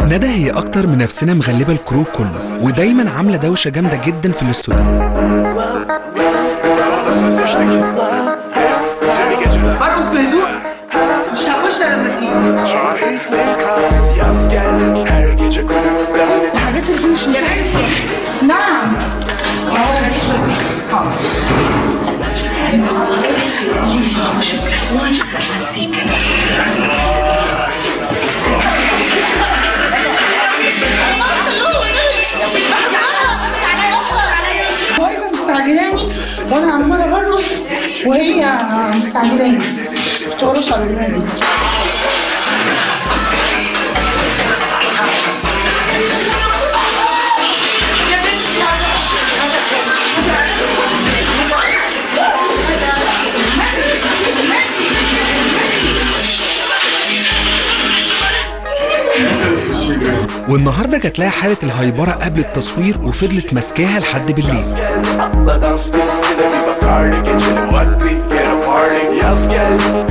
ندى هي اكتر من نفسنا مغلبه الكرو كله ودايما عامله دوشه جامده جدا في الاستوديو ارقص بهدوء مش هخش لما تيجي الحاجات اللي مش مفاتي نعم وايده مستعجلاني وانا عماله برقص وهي مستعجلاني كنت برقص على المازن والنهارده جات لها حاله الهايبره قبل التصوير وفضلت ماسكاها لحد بالليل Atla dans pistine bir bakardı Gecenin vakti yine party Yaz geldi